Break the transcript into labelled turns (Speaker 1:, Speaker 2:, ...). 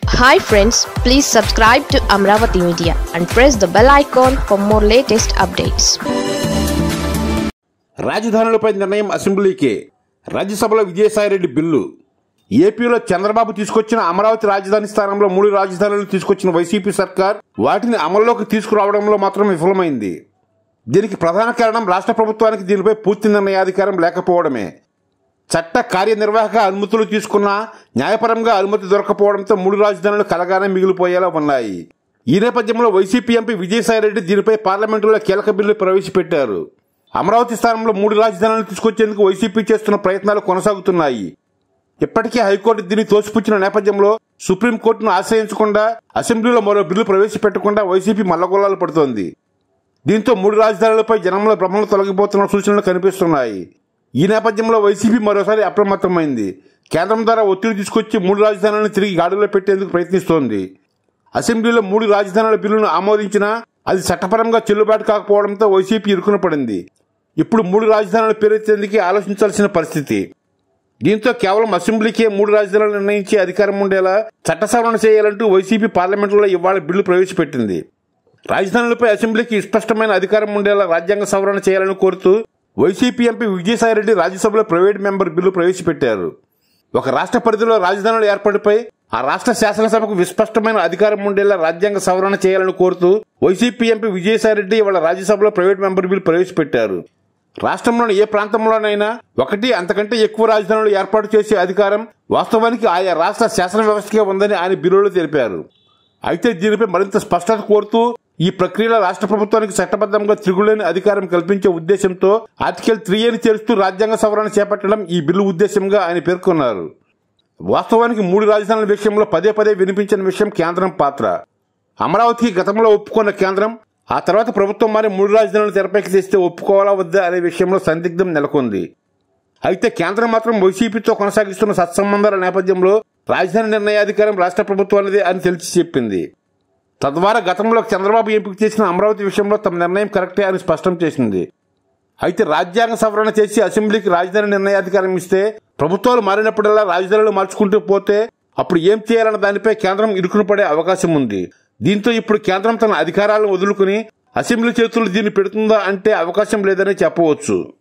Speaker 1: hi friends please subscribe to Amaravati media and press the bell icon for more latest updates
Speaker 2: రాజధానులపై నిర్ణయం అసెంబ్లీకే రాజ్యసభలో Vijayasai Reddy bill ఏపీలో చంద్రబాబు తీసుకొచ్చిన అమరావతి రాజధాని స్థానంలో మూడు రాజధానులు తీసుకొచ్చిన వైసీపీ సర్కార్ వాటిని అమల్లోకి తీసుకురావడంలో మాత్రం విఫలమైంది దీనికి ప్రధాన కారణం రాష్ట్ర ప్రభుత్వానికి దీనిపై పూర్తి నిర్ణయాధికారం లేకపోవడమే చట్ట కార్యనిర్వాహక అనుమతులు తీసుకున్నా న్యాయపరంగా అనుమతి దొరకపోవడంతో మూడు రాజధానులు కలగానే మిగిలిపోయేలా ఉన్నాయి ఈ నేపథ్యంలో వైసీపీ ఎంపీ విజయసాయిరెడ్డి దీనిపై పార్లమెంటులో కీలక బిల్లు ప్రవేశపెట్టారు అమరావతి స్థానంలో మూడు రాజధానులు తీసుకొచ్చేందుకు వైసీపీ చేస్తున్న ప్రయత్నాలు కొనసాగుతున్నాయి ఇప్పటికే హైకోర్టు దీన్ని తోసిపుచ్చిన నేపథ్యంలో సుప్రీంకోర్టును ఆశ్రయించకుండా అసెంబ్లీలో మరో బిల్లు ప్రవేశపెట్టకుండా వైసీపీ మల్లగొల్లాలు పడుతోంది దీంతో మూడు రాజధానులపై జనంలో భ్రమలు తొలగిపోతున్న సూచనలు కనిపిస్తున్నాయి ఈ నేపథ్యంలో వైసీపీ మరోసారి అప్రమత్తమైంది కేంద్రం ద్వారా ఒత్తిడి తీసుకొచ్చి మూడు రాజధానులను తిరిగి గాడిలో పెట్టేందుకు ప్రయత్నిస్తోంది అసెంబ్లీలో మూడు రాజధానుల బిల్లును ఆమోదించినా అది చట్టపరంగా చెల్లుబాటు కాకపోవడంతో వైసీపీ ఇరుకున పడింది ఇప్పుడు మూడు రాజధానుల పేరెత్తేందుకు ఆలోచించాల్సిన పరిస్థితి దీంతో కేవలం అసెంబ్లీకే మూడు రాజధానులు నిర్ణయించే అధికారం ఉండేలా చట్ట సవరణ చేయాలంటూ వైసీపీ పార్లమెంటులో ఇవాళ బిల్లు ప్రవేశపెట్టింది రాజధానులపై అసెంబ్లీకి స్పష్టమైన అధికారం ఉండేలా రాజ్యాంగ సవరణ చేయాలని కోరుతూ వైసీపీ ఎంపీ విజయసాయిరెడ్డి రాజ్యసభలో ప్రైవేట్ మెంబర్ బిల్లు ప్రవేశపెట్టారు ఒక రాష్ట్ర పరిధిలో రాజధానుల ఏర్పాటుపై ఆ రాష్ట్ర శాసనసభకు విస్పష్టమైన అధికారం ఉండేలా రాజ్యాంగ సవరణ చేయాలని కోరుతూ వైసీపీ ఎంపీ విజయసాయిరెడ్డి ఇవాళ రాజ్యసభలో ప్రైవేట్ మెంబర్ బిల్ ప్రవేశపెట్టారు రాష్ట్రంలోని ఏ ప్రాంతంలోనైనా ఒకటి అంతకంటే ఎక్కువ రాజధానులు ఏర్పాటు చేసే అధికారం వాస్తవానికి ఆయా రాష్ట్ర శాసన వ్యవస్థకే ఉందని ఆయన బిల్లులో తెలిపారు అయితే దీనిపై మరింత స్పష్టత కోరుతూ ఈ ప్రక్రియలో రాష్ట్ర ప్రభుత్వానికి చట్టబద్ధంగా తిరుగులేని అధికారం కల్పించే ఉద్దేశంతో ఆర్టికల్ త్రీ అని చేరుస్తూ రాజ్యాంగ సవరణ చేపట్టడం ఈ బిల్లు ఉద్దేశంగా ఆయన పేర్కొన్నారు వాస్తవానికి మూడు రాజధానుల విషయంలో పదే పదే వినిపించిన విషయం కేంద్రం పాత్ర అమరావతికి గతంలో ఒప్పుకున్న కేంద్రం ఆ తర్వాత ప్రభుత్వం మరి మూడు రాజధానులు తెరపైకి తెస్తే ఒప్పుకోవాలా వద్దా అనే విషయంలో సందిగ్ధం నెలకొంది అయితే కేంద్రం మాత్రం వైసీపీతో కొనసాగిస్తున్న సత్సంబంధాల నేపథ్యంలో రాజధాని నిర్ణయాధికారం రాష్ట్ర ప్రభుత్వానిదే అని తెలిసి చెప్పింది తద్వారా గతంలో చంద్రబాబు ఎంపిక చేసిన అమరావతి విషయంలో తమ నిర్ణయం కరెక్టే అని స్పష్టం చేసింది అయితే రాజ్యాంగ సవరణ చేసి అసెంబ్లీకి రాజధాని నిర్ణయాధికారం ఇస్తే ప్రభుత్వాలు మారినప్పుడల్లా రాజధానులు మార్చుకుంటూ పోతే అప్పుడు ఏం చేయాలన్న దానిపై కేంద్రం ఇరుకున పడే అవకాశం ఉంది దీంతో ఇప్పుడు కేంద్రం తన అధికారాలను వదులుకుని అసెంబ్లీ చేతులు దీన్ని పెడుతుందా అంటే అవకాశం లేదని చెప్పవచ్చు